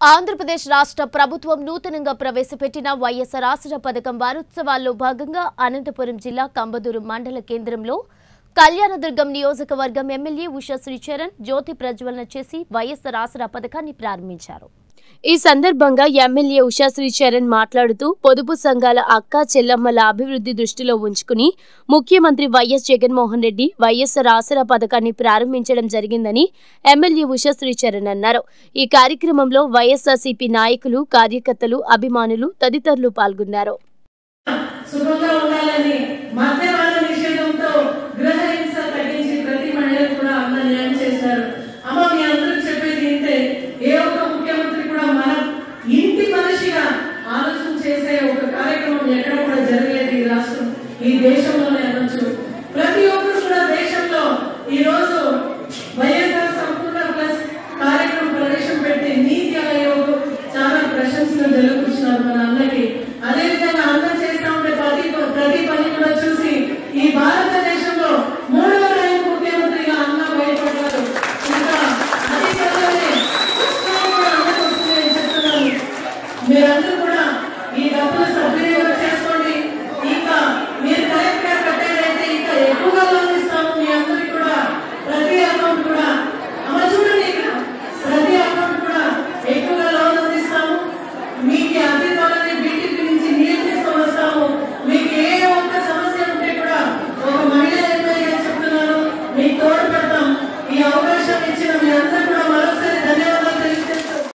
ఆంధ్రప్రదేశ్ రాష్ట్ర ప్రభుత్వం నూతనంగా ప్రవేశపెట్టిన వైఎస్ఆర్ ఆసరా పథకం వారోత్సవాల్లో భాగంగా అనంతపురం జిల్లా కంబదూరు మండల కేంద్రంలో కళ్యాణదుర్గం నియోజకవర్గం ఎమ్మెల్యే ఉషా శ్రీచరణ్ జ్యోతి ప్రజ్వలన చేసి వైఎస్ఆర్ ఆసరా పథకాన్ని ప్రారంభించారు ఈ సందర్భంగా ఎమ్మెల్యే ఉషాశ్రీ చరణ్ మాట్లాడుతూ పొదుపు సంఘాల అక్క చెల్లమ్మల అభివృద్ధి దృష్టిలో ఉంచుకుని ముఖ్యమంత్రి వైఎస్ జగన్మోహన్ రెడ్డి వైఎస్ఆర్ ఆసరా పథకాన్ని ప్రారంభించడం జరిగిందని ఎమ్మెల్యే ఉషాశ్రీ చరణ్ అన్నారు ఈ కార్యక్రమంలో వైఎస్ఆర్సీపీ నాయకులు కార్యకర్తలు అభిమానులు తదితరులు పాల్గొన్నారు సుఖంగా ఉండాలని మధ్య